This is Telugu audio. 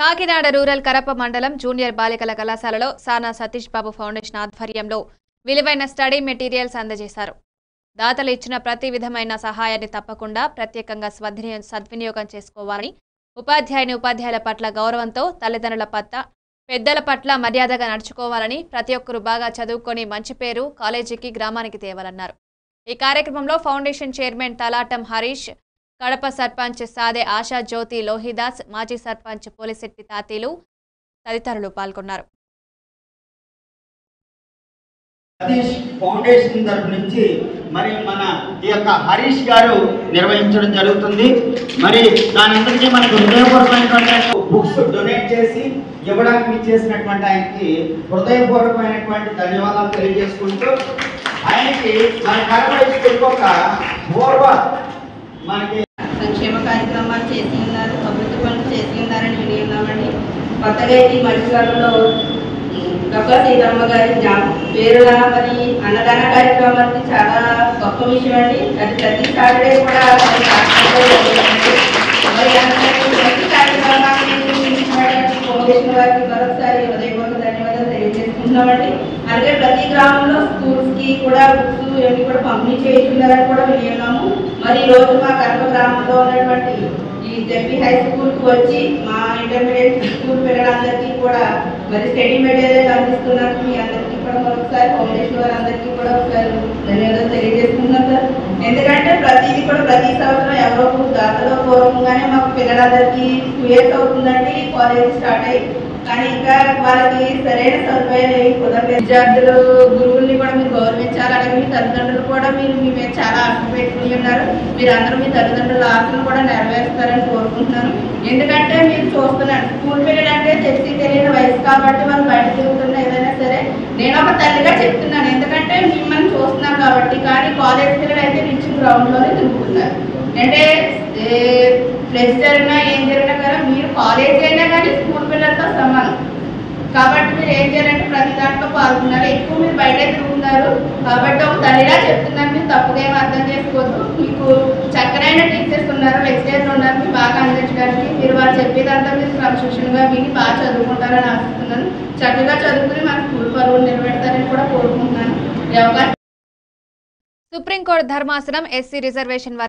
కాకినాడ రూరల్ కరప మండలం జూనియర్ బాలికల కళాశాలలో సానా సతీష్ బాబు ఫౌండేషన్ ఆధ్వర్యంలో విలువైన స్టడీ మెటీరియల్స్ అందజేశారు దాతలు ఇచ్చిన ప్రతి విధమైన సహాయాన్ని తప్పకుండా ప్రత్యేకంగా స్వద్వినియో సద్వినియోగం చేసుకోవాలని ఉపాధ్యాయుని ఉపాధ్యాయుల పట్ల గౌరవంతో తల్లిదండ్రుల పట్ల పెద్దల పట్ల మర్యాదగా నడుచుకోవాలని ప్రతి ఒక్కరూ బాగా చదువుకొని మంచి పేరు కాలేజీకి గ్రామానికి తేవాలన్నారు ఈ కార్యక్రమంలో ఫౌండేషన్ చైర్మన్ తలాటం హరీష్ కడప సర్పంచ్ సాదే ఆశా జ్యోతి లోహిదాస్ మాజీ సర్పంచ్ పోలిశెట్టి తాతీలు తదితరులు పాల్గొన్నారు సతీష్ ఫౌండేషన్ తరపు నుంచి మరి మన ఈ యొక్క హరీష్ గారు నిర్వహించడం జరుగుతుంది మరి దాని అందరికీ మనకు హృదయపూర్వకమైనటువంటి బుక్స్ డొనేట్ చేసి ఇవ్వడానికి చేసినటువంటి ఆయనకి హృదయపూర్వకమైనటువంటి ధన్యవాదాలు తెలియజేసుకుంటూ ఆయనకి మన కడప స్కూల్కి ఒక పూర్వ మనకి సంక్షేమ కార్యక్రమాలు చేసి ఉన్నారు అభివృద్ధి పనులు చేసి ఉన్నారని విని ఉన్నామండి కొత్తగా అయితే ఈ మధ్యకాలంలో గొప్ప సీతమ్మ గారి జా- పేరున మరి అన్నదాన కార్యక్రమానికి చాలా గొప్ప విషయం అండి అది ప్రతి సాటర్డే కూడా మరి కార్యక్రమాలు జరుగుతుంది. మరి అందరికీ ప్రతి కార్యక్రమాన్ని నిర్వహించినటువంటి ఫౌండేషన్ వారికి మరొకసారి హృదయపూర్వక ధన్యవాదాలు తెలియజేసుకుంటున్నామండి అలాగే ప్రతి గ్రామంలో స్కూల్స్ కి కూడా బుక్స్ ఇవన్నీ కూడా పంపిణీ చేస్తున్నారని కూడా విని ఉన్నాము మరి ఈ రోజు మా కడప గ్రామంలో ఉన్నటువంటి ఈ జెపీ హై స్కూల్ కు వచ్చి మా ఇంటర్మీడియట్ స్కూల్ పిల్లలందరికీ కూడా మరి స్టడీ మెటీరియల్ అందిస్తున్నందుకు మీ అందరికీ కూడా మరొకసారి ఫౌండేషన్ వారందరికీ కూడా ఒకసారి ధన్యవాదాలు తెలియజేస్తున్నాం సార్ ఎందుకంటే ప్రతిదీ కూడా ప్రతి సంవత్సరం ఎవరో ఒకరు దాతలో పూర్వకంగానే మాకు పిల్లలందరికీ టూ ఇయర్స్ అవుతుందండి కాలేజ్ స్టార్ట్ అయ్యి కానీ ఇంకా వాళ్ళకి సరైన సదుపాయాలు ఏమి కుదరలేదు విద్యార్థులు గురువుల్ని కూడా మీరు గౌరవించాలి అలాగే మీ తల్లిదండ్రులు కూడా మీరు మీ మీద చాలా ఆశ పెట్టుకుని ఉన్నారు మీరు అందరూ మీ తల్లిదండ్రుల ఆశను కూడా నెరవేరుస్తారని కోరుకుంటున్నాను ఎందుకంటే మీరు చూస్తున్నాను స్కూల్ పిల్లలు అంటే తెలిసి తెలియని వయసు కాబట్టి వాళ్ళు బయట తిరుగుతున్న ఏదైనా సరే నేను ఒక తల్లిగా చెప్తున్నాను ఎందుకంటే మిమ్మల్ని చూస్తున్నాను కాబట్టి కానీ కాలేజ్ పిల్లలు అయితే రిచింగ్ గ్రౌండ్లోనే తిరుగుతున్నారు అంటే ఫ్లెక్స్ జరిగినా ఏం జరిగినా కానీ మీరు కాలేజ్ అయినా కానీ స్కూల్ పిల్లలతో సమానం కాబట్టి మీరు ఏం చేయాలంటే ప్రతి దాంట్లో పాల్గొన్నారు ఎక్కువ మీరు బయట తిరుగుతున్నారు కాబట్టి ఒక తల్లిలా చెప్తున్నాను మీరు తప్పుగా ఏం అర్థం చేసుకోవద్దు మీకు చక్కనైన టీచర్స్ ఉన్నారు లెక్చరర్లు ఉన్నారు మీరు బాగా అందించడానికి మీరు వాళ్ళు చెప్పేదంతా మీరు క్రమశిక్షణగా విని బాగా చదువుకుంటారని ఆశిస్తున్నాను చక్కగా చదువుకుని మన స్కూల్ పరువులు నిలబెడతారని కూడా కోరుకుంటున్నాను ఈ అవకాశం సుప్రీంకోర్టు ధర్మాసనం ఎస్సీ రిజర్వేషన్